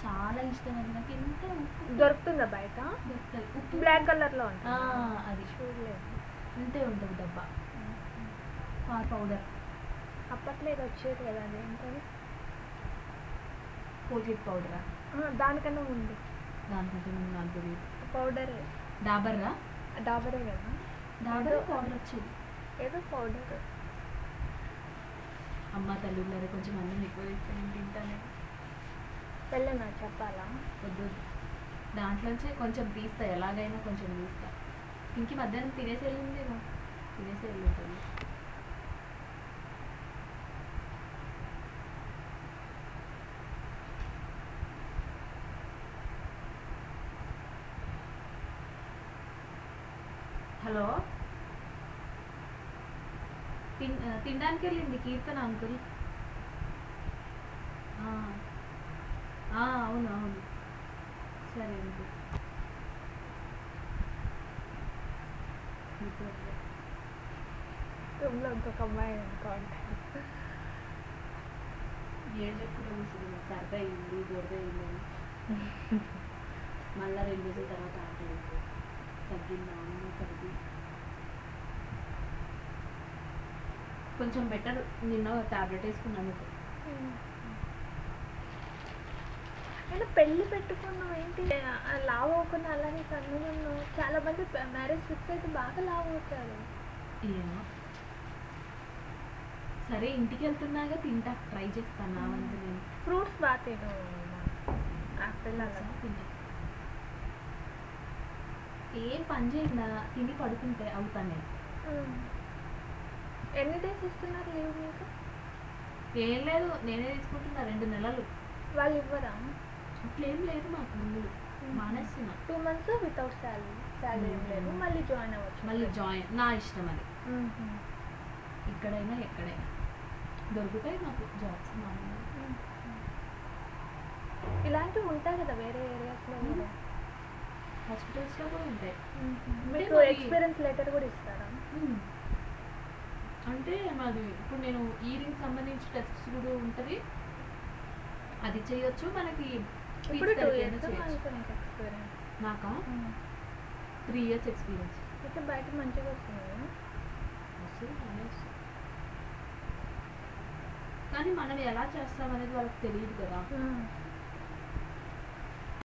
చాలా ఇష్టం అది నాకు ఎంత ఉప్పు దొరుకుతుందా బయట దొరుకుతుంది ఉప్పు బ్లాక్ కలర్లో ఆ, ఉంటుంది అది చూడలేదు ఇంతే ఉంటుంది డబ్బా కార్ పౌడర్ అప్పట్లో ఇది వచ్చేది కదా అది ఏంటది కోల్గేట్ పౌడరా ఆ, దానికన్నా ఉంది దానికంటే ముందు నాకు తెలియదు పౌడర్ డాబర్రా డాబరే కదా డాబర్ పౌడర్ వచ్చేది ఏదో పౌడర్ అమ్మ తల్లున్నారు కొంచెం అన్నం ఎక్కువ వేస్తే నేను తింటానే వెళ్ళనా చెప్పాలా వద్దు దాంట్లోంచే కొంచెం తీస్తా ఎలాగైనా కొంచెం తీస్తా ఇంక మధ్యాహ్నం తినేసి వెళ్ళిందేమో తినేసి వెళ్ళి ఉంటుంది హలో తిన్ ఆ, తినడానికి వెళ్ళింది కీర్తన అంకుల్ ఆ. ఆ, అవును అవును సరే అండి రూమ్లో ఇంకొక అమ్మాయి అనుకోండి ఏడు చెప్పుకుంటూ కూర్చుంది సరదా అయింది దొరద అయింది మళ్ళీ రెండు రోజుల తర్వాత ఆటలు తగ్గిందా అమ్మ తగ్గి కొంచెం బెటర్ నిన్న టాబ్లెట్ వేసుకున్నాను నేను పెళ్లి పెట్టుకున్నావు ఏంటి ఆ, లావు అవ్వకుండా అలానే కన్నున్నావు చాలా మంది మ్యారేజ్ ఫిక్స్ అయితే బాగా లావు అవుతారు ఏమో సరే ఇంటికి వెళ్తున్నాగా తింటా ట్రై చేస్తాను నా వంతు నేను ఫ్రూట్స్ బాగా తిను యాపిల్ అలా తింటా ఏం పని చేయకుండా తిని పడుకుంటే అవుతాను నేను ఉమ్. ఎన్ని డేస్ ఇస్తున్నారు లీవ్ మీకు ఏం లేదు నేనే తీసుకుంటున్నా రెండు నెలలు వాళ్ళు ఇవ్వరా అట్లేం లేదు మాకు ముందు మానేస్తున్నా two months without salary salary ఏం లేదు మ్మ్. మళ్ళీ జాయిన్ అవ్వచ్చు మళ్ళీ జాయిన్ నా ఇష్టం అది మ్మ్. ఇక్కడైనా ఎక్కడైనా దొరుకుతాయి మాకు జాబ్స్ మామూలుగా మ్మ్. ఇలాంటివి ఉంటాయి కదా వేరే ఏరియాస్లో కూడా హాస్పిటల్స్లో కూడా ఉంటాయి మీకు మరి- ఎక్స్పీరియన్స్ లెటర్ కూడా ఇస్తారా మ్మ్. అంటే మాది ఇప్పుడు నేను ఇయరింగ్ సంబంధించి టెస్ట్ కూడా ఉంటుంది అది చేయొచ్చు మనకి speech ఇప్పుడు టూ therapy అయినా ఇయర్స్ చేయొచ్చు. మనకు నీకు ఎక్స్పీరియన్స్ నాకా త్రీ ఇయర్స్ ఎక్స్పీరియన్స్ అయితే బయట మంచిగా వస్తుంది కదా వస్తుంది బాగానే వస్తుంది. కానీ మనం ఎలా చేస్తాం అనేది వాళ్ళకి తెలియదు కదా మ్మ్.